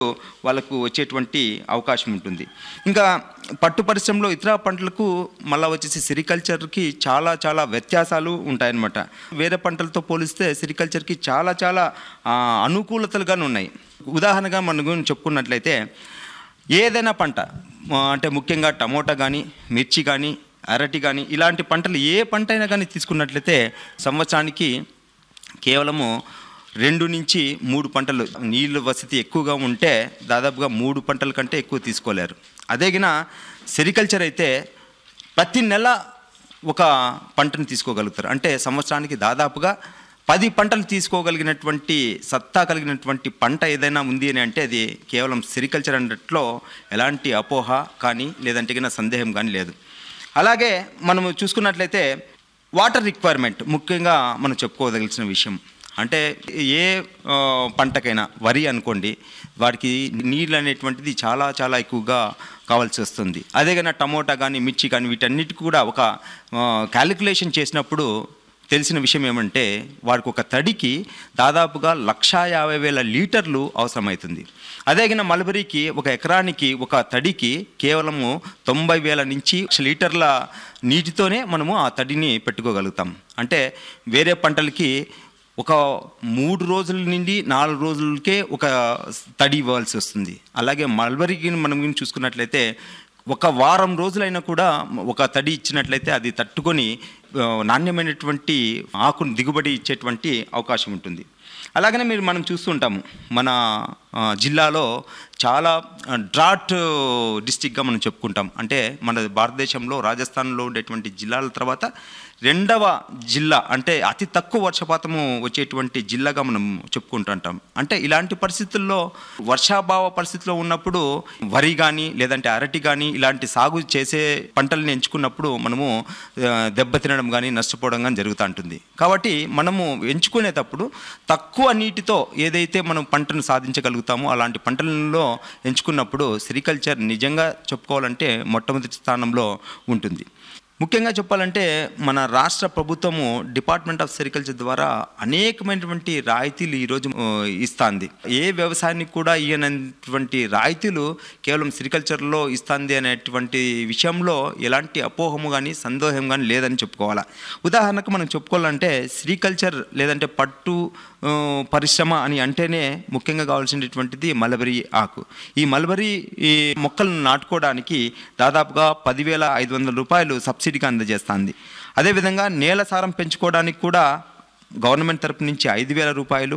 వాళ్ళకు వచ్చేటువంటి అవకాశం ఉంటుంది ఇంకా పట్టు పరిశ్రమలో ఇతర పంటలకు మళ్ళీ వచ్చేసి సిరికల్చర్కి చాలా చాలా వ్యత్యాసాలు ఉంటాయన్నమాట వేరే పంటలతో పోలిస్తే సిరికల్చర్కి చాలా చాలా ఆ, అనుకూలతలుగానే ఉన్నాయి ఉదాహరణగా మన గురించి చెప్పుకున్నట్లయితే ఏదైనా పంట ఆ, అంటే ముఖ్యంగా టమోటా కానీ మిర్చి కానీ అరటి కానీ ఇలాంటి పంటలు ఏ పంట అయినా కానీ తీసుకున్నట్లయితే సంవత్సరానికి కేవలము రెండు నుంచి మూడు పంటలు నీళ్ళు వసతి ఎక్కువగా ఉంటే దాదాపుగా మూడు పంటల కంటే ఎక్కువ తీసుకోలేరు అదేగిన సెరికల్చర్ అయితే ప్రతి నెల ఒక పంటను తీసుకోగలుగుతారు అంటే సంవత్సరానికి దాదాపుగా పది పంటలు తీసుకోగలిగినటువంటి సత్తా కలిగినటువంటి పంట ఏదైనా ఉంది అని అంటే అది కేవలం సెరికల్చర్ అన్నట్లో ఎలాంటి అపోహ కానీ లేదంటే కింద సందేహం కానీ లేదు అలాగే మనము చూసుకున్నట్లయితే వాటర్ రిక్వైర్మెంట్ ముఖ్యంగా మనం చెప్పుకోదగిన విషయం అంటే ఏ ఆ, పంటకైనా వరి అనుకోండి వాడికి నీళ్ళు అనేటువంటిది చాలా చాలా ఎక్కువగా కావాల్సి వస్తుంది అదే కన్నా టమోటా కానీ మిర్చి కానీ వీటన్నిటికి కూడా ఒక క్యాలిక్యులేషన్ చేసినప్పుడు తెలిసిన విషయం ఏమంటే వాడికి ఒక తడికి దాదాపుగా లక్షా యాభై వేల లీటర్లు అవసరమవుతుంది అదేగిన మల్బరీకి ఒక ఎకరానికి ఒక తడికి కేవలము తొంభై వేల నుంచి లక్ష లీటర్ల నీటితోనే మనము ఆ తడిని పెట్టుకోగలుగుతాం అంటే వేరే పంటలకి ఒక మూడు రోజుల నుండి నాలుగు రోజులకే ఒక తడి ఇవ్వాల్సి వస్తుంది అలాగే మల్బరీకి మనం గిన చూసుకున్నట్లయితే ఒక వారం రోజులైనా కూడా ఒక తడి ఇచ్చినట్లయితే అది తట్టుకొని ఆ, నాణ్యమైనటువంటి ఆకును దిగుబడి ఇచ్చేటువంటి అవకాశం ఉంటుంది అలాగనే మీరు మనం చూస్తుంటాము మన ఆ, జిల్లాలో చాలా డ్రాట్ డిస్టిక్గా మనం చెప్పుకుంటాం అంటే మన భారతదేశంలో రాజస్థాన్లో ఉండేటువంటి జిల్లాల తర్వాత రెండవ జిల్లా అంటే అతి తక్కువ వర్షపాతము వచ్చేటువంటి జిల్లాగా మనం చెప్పుకుంటుంటాం అంటే ఇలాంటి పరిస్థితుల్లో వర్షాభావ పరిస్థితిలో ఉన్నప్పుడు వరి కానీ లేదంటే అరటి కానీ ఇలాంటి సాగు చేసే పంటల్ని ఎంచుకున్నప్పుడు మనము ఆ, దెబ్బతినడం కానీ నష్టపోవడం కానీ జరుగుతూ ఉంటుంది కాబట్టి మనము ఎంచుకునేటప్పుడు తక్కువ నీటితో ఏదైతే మనం పంటను సాధించగలుగుతామో అలాంటి పంటలలో ఎంచుకున్నప్పుడు సెరికల్చర్ నిజంగా చెప్పుకోవాలంటే మొట్టమొదటి స్థానంలో ఉంటుంది ముఖ్యంగా చెప్పాలంటే మన రాష్ట్ర ప్రభుత్వము డిపార్ట్మెంట్ ఆఫ్ సెరికల్చర్ ద్వారా అనేకమైనటువంటి రాయితీలు ఈరోజు ఆ, ఇస్తాంది ఏ వ్యవసాయానికి కూడా ఇయ్యనటువంటి రాయితీలు కేవలం సెరికల్చర్లో ఇస్తుంది అనేటువంటి విషయంలో ఎలాంటి అపోహము కానీ సందేహం కానీ లేదని చెప్పుకోవాలా ఉదాహరణకు మనం చెప్పుకోవాలంటే సెరికల్చర్ లేదంటే పట్టు ఆ, పరిశ్రమ అని అంటేనే ముఖ్యంగా కావాల్సినటువంటిది మలబరీ ఆకు ఈ మలబరీ ఈ మొక్కలను నాటుకోవడానికి దాదాపుగా పదివేల ఐదు వందల రూపాయలు సబ్సిడీగా అందజేస్తుంది అదేవిధంగా నేల సారం పెంచుకోవడానికి కూడా గవర్నమెంట్ తరపు నుంచి ఐదు వేల రూపాయలు